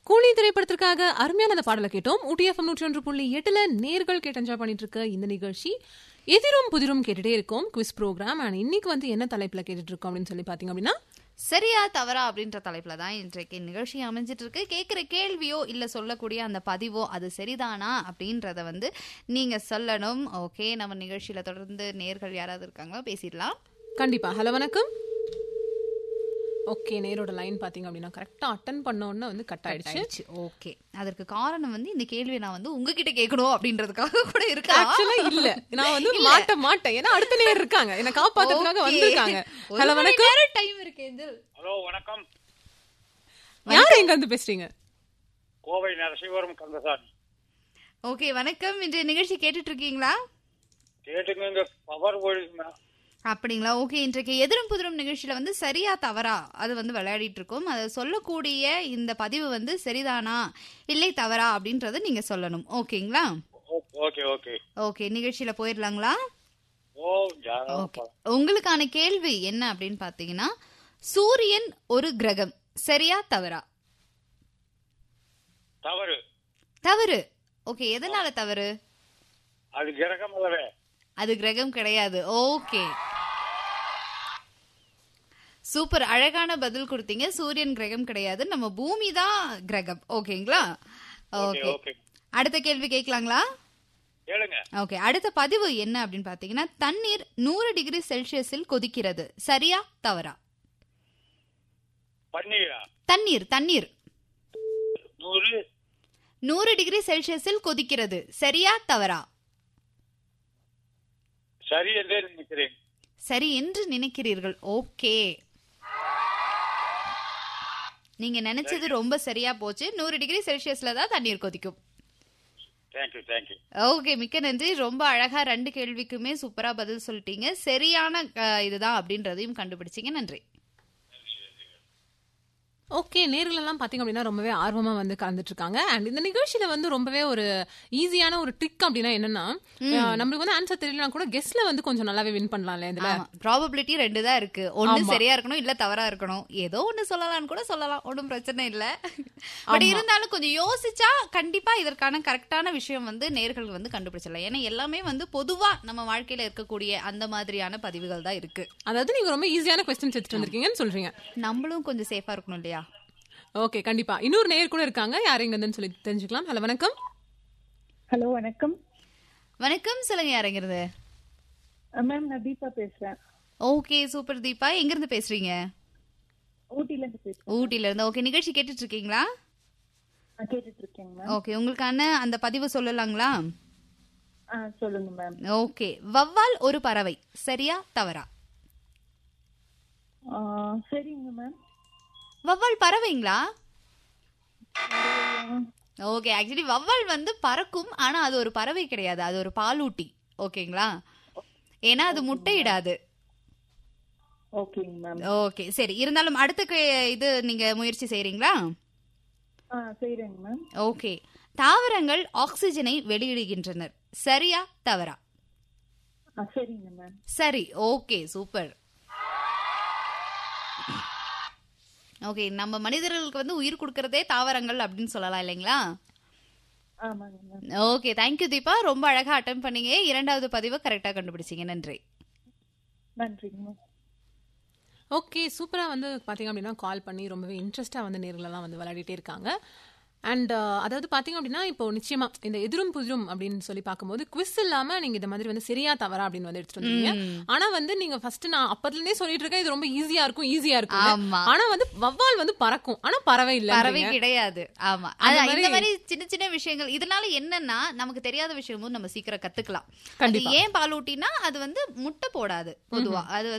கூலி திரைப்படத்திற்காக அருமையான அந்த பாடலை கேட்டோம் ஊட்டிஎஃப்எம் நூற்றி ஒன்று புள்ளி எட்டுல நேர்கள் கேட்டு என்ஜாய் பண்ணிட்டு இருக்க இந்த நிகழ்ச்சி எதிரும் புதிரும் கேட்டுட்டே இருக்கோம் குவிஸ் ப்ரோக்ராம் அண்ட் இன்னைக்கு வந்து என்ன தலைப்புல கேட்டுட்டு இருக்கோம் அப்படின்னு சொல்லி பாத்தீங்க அப்படின்னா சரியா தவறா அப்படின்ற தலைப்புல தான் இன்றைக்கு நிகழ்ச்சி அமைஞ்சிட்டு இருக்கு கேட்குற கேள்வியோ இல்ல சொல்லக்கூடிய அந்த பதிவோ அது சரிதானா அப்படின்றத வந்து நீங்க சொல்லணும் ஓகே நம்ம நிகழ்ச்சியில தொடர்ந்து நேர்கள் யாராவது இருக்காங்களோ பேசிடலாம் கண்டிப்பா ஹலோ வணக்கம் ஓகே நேரோட லைன் பாத்தீங்க அப்படின்னா கரெக்டா அட்டன் பண்ண உடனே வந்து கட் ஆயிடுச்சு ஓகே அதற்கு காரணம் வந்து இந்த கேள்வியை நான் வந்து உங்ககிட்ட கேட்கணும் அப்படின்றதுக்காக கூட இருக்கா ஆக்சுவலா இல்ல நான் வந்து மாட்ட மாட்டேன் ஏன்னா அடுத்த நேர் இருக்காங்க என்ன காப்பாத்துறதுக்காக வந்திருக்காங்க ஹலோ வணக்கம் டைம் இருக்கு இதில். ஹலோ வணக்கம் யார் எங்க இருந்து பேசுறீங்க கோவை நரசிவரம் கந்தசாமி ஓகே வணக்கம் இன்றைய நிகழ்ச்சி கேட்டுட்டு இருக்கீங்களா கேட்டுங்க இங்க பவர் போயிடுச்சுங்க அப்படிங்களா ஓகே இன்றைக்கு எதிரும் புதிரும் நிகழ்ச்சியில வந்து சரியா தவறா அது வந்து விளையாடிட்டு இருக்கோம் அதை சொல்லக்கூடிய இந்த பதிவு வந்து சரிதானா இல்லை தவறா அப்படின்றத நீங்க சொல்லணும் ஓகேங்களா ஓகே ஓகே ஓகே நிகழ்ச்சியில போயிடலாங்களா ஓ ஜா- ஓகே உங்களுக்கான கேள்வி என்ன அப்படின்னு பாத்தீங்கன்னா சூரியன் ஒரு கிரகம் சரியா தவறா தவறு தவறு ஓகே எதனால தவறு அது கிரகம் அல்லவே அது கிரகம் கிடையாது ஓகே சூப்பர் அழகான பதில் கொடுத்தீங்க சூரியன் கிரகம் கிடையாது நம்ம பூமி தான் கிரகம் ஓகேங்களா ஓகே ஓகே ஓகே அடுத்த கேள்வி கேட்கலாங்களா கேளுங்க ஓகே அடுத்த பதிவு என்ன அப்படின்னு பாத்தீங்கன்னா தண்ணீர் நூறு டிகிரி செல்சியஸில் கொதிக்கிறது சரியா தவறா பன்னீரா தண்ணீர் தண்ணீர் நூறு நூறு டிகிரி செல்சியஸில் கொதிக்கிறது சரியா தவறா சரி என்றே நினைக்கிறேன் சரி என்று நினைக்கிறீர்கள் ஓகே நீங்க நினைச்சது ரொம்ப சரியா போச்சு நூறு டிகிரி செல்சியஸ்ல தான் தண்ணீர் கொதிக்கும் தேங்க்யூ தேங்க்யூ ஓகே மிக்க நன்றி ரொம்ப அழகா ரெண்டு கேள்விக்குமே சூப்பரா பதில் சொல்லிட்டீங்க சரியான அஹ், இதுதான் அப்படின்றதையும் கண்டுபிடிச்சீங்க நன்றி ஓகே நேர்கள் எல்லாம் பாத்தீங்க அப்படின்னா ரொம்பவே ஆர்வமா வந்து கலந்துட்டு இருக்காங்க அண்ட் இந்த நிகழ்ச்சியில வந்து ரொம்பவே ஒரு ஈஸியான ஒரு ட்ரிக் அப்படின்னா என்னன்னா அஹ், நம்மளுக்கு வந்து ஆன்சர் தெரியலனா கூட கெஸ்ட்ல வந்து கொஞ்சம் நல்லாவே வின் பண்ணலாம்ல இதுல ஆமா ப்ராபபிலிட்டி ரெண்டு தான் இருக்கு ஒண்ணு சரியா இருக்கணும் இல்ல தவறா இருக்கணும் ஏதோ ஒண்ணு சொல்லலாம்னு கூட சொல்லலாம் ஒன்றும் பிரச்சனை இல்ல பட் இருந்தாலும் கொஞ்சம் யோசிச்சா கண்டிப்பா இதற்கான கரெக்டான விஷயம் வந்து நேர்கள் வந்து கண்டுபிடிச்சிடலாம் ஏன்னா எல்லாமே வந்து பொதுவா நம்ம வாழ்க்கையில இருக்கக்கூடிய அந்த மாதிரியான பதிவுகள் தான் இருக்கு அதாவது நீங்க ரொம்ப ஈஸியான கொஸ்டின்ஸ் எடுத்துட்டு வந்திருக்கீங்கன்னு சொல்றீங்க நம்மளும் கொஞ்சம் சேஃபா இருக்கணும் இல்லையா ஓகே கண்டிப்பா இன்னொரு நேயர் கூட இருக்காங்க யார் எங்க இருந்துன்னு சொல்லி தெரிஞ்சுக்கலாம் ஹலோ வணக்கம் ஹலோ வணக்கம் வணக்கம் சொல்லுங்க யாருங்கிறது மேம் நான் தீபா பேசுறேன் ஓகே சூப்பர் தீபா எங்க இருந்து பேசுறீங்க ஊட்டில இருந்து பேசுறேன் ஊட்டில இருந்து ஓகே நிகழ்ச்சி கேட்டுட்டு இருக்கீங்களா நான் கேட்டுட்டு இருக்கேங்க மேம் ஓகே உங்களுக்கான அந்த பதிவு சொல்லலாங்களா ஆ சொல்லுங்க மேம் ஓகே வவ்வால் ஒரு பறவை சரியா தவறா ஆ, சரிங்க மேம் வவ்வால் பறவைங்களா ஓகே ஆக்சுவலி வவ்வால் வந்து பறக்கும் ஆனா அது ஒரு பறவை கிடையாது அது ஒரு பாலூட்டி ஓகேங்களா ஏன்னா அது முட்டையிடாது ஓகேங்க மேம் ஓகே சரி இருந்தாலும் அடுத்த கே- இது நீங்க முயற்சி செய்றீங்களா ஆ செய்றேங்க மேம் ஓகே தாவரங்கள் ஆக்சிஜனை வெளியிடுகின்றனர் சரியா தவறா ஆ சரிங்க மேம் சரி ஓகே சூப்பர் ஓகே நம்ம மனிதர்களுக்கு வந்து உயிர் கொடுக்கறதே தாவரங்கள் அப்படின்னு சொல்லலாம் இல்லைங்களா ஆமாங்க மேம் ஓகே தேங்க்யூ தீபா ரொம்ப அழகா அட்டன் பண்ணீங்க இரண்டாவது பதிவை கரெக்டா கண்டுபிடிச்சீங்க நன்றி நன்றிங்க மேம் ஓகே சூப்பரா வந்து பாத்தீங்க அப்படின்னா கால் பண்ணி ரொம்பவே இன்ட்ரெஸ்டா வந்து நேர்கள் எல்லாம் வந்து விளையாடிட்டே இருக்காங்க அண்ட் அதாவது பாத்தீங்க அப்படின்னா இப்போ நிச்சயமா இந்த எதிரும் புதிரும் அப்படின்னு சொல்லி பார்க்கும்போது குவிஸ் இல்லாம நீங்க இந்த மாதிரி வந்து சரியா தவறா அப்படின்னு வந்து எடுத்துட்டு வந்தீங்க ஆனா வந்து நீங்க ஃபர்ஸ்ட் நான் அப்பத்துல இருந்தே சொல்லிட்டு இருக்கேன் இது ரொம்ப ஈஸியா இருக்கும் ஈஸியா இருக்கும் ஆமா. ஆனா வந்து வவ்வால் வந்து பறக்கும் ஆனா பறவை இல்ல பறவை கிடையாது ஆமா அந்த அதான் இந்த மாதிரி- மாதிரி சின்ன சின்ன விஷயங்கள் இதனால என்னன்னா நமக்கு தெரியாத விஷயமும் நம்ம சீக்கிரம் கத்துக்கலாம் அது கண்டிப்பா. ஏன் பாலூட்டினா அது வந்து முட்டை போடாது பொதுவா அது